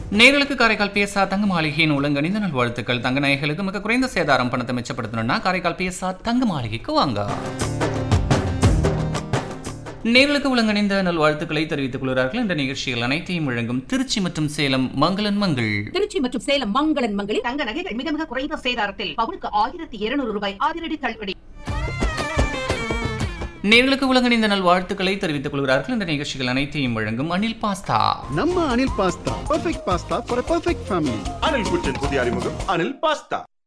நேர்களுக்கு காரைக்கால் பிஎஸ்ஆ தங்க மாளிகையின் ஒழுங்கணிந்த நல்வாழ்த்துக்கள் தங்க நாயகளுக்கு மிக குறைந்த சேதாரம் பணத்தை மிச்சப்படுத்தணும்னா காரைக்கால் பிஎஸ்ஆ தங்க மாளிகைக்கு வாங்க நேர்களுக்கு ஒழுங்கணிந்த நல்வாழ்த்துக்களை தெரிவித்துக் கொள்கிறார்கள் இந்த நிகழ்ச்சிகள் அனைத்தையும் வழங்கும் திருச்சி மற்றும் சேலம் மங்களன் மங்கள் திருச்சி மற்றும் சேலம் மங்களன் மங்களில் தங்க நகைகள் மிக மிக குறைந்த சேதாரத்தில் பவுனுக்கு ஆயிரத்தி இருநூறு ரூபாய் அதிரடி தள்ளுபடி நேர்களுக்கு ஒழுங்கணிந்த நல்வாழ்த்துக்களை தெரிவித்துக் கொள்கிறார்கள் இந்த நிகழ்ச்சிகள் அனைத்தையும் வழங்கும் அனில் பாஸ்தா நம்ம Anil pasta perfect pasta for perfect family Anil kitchen புதிய அறிமுகம் அனில் பாஸ்தா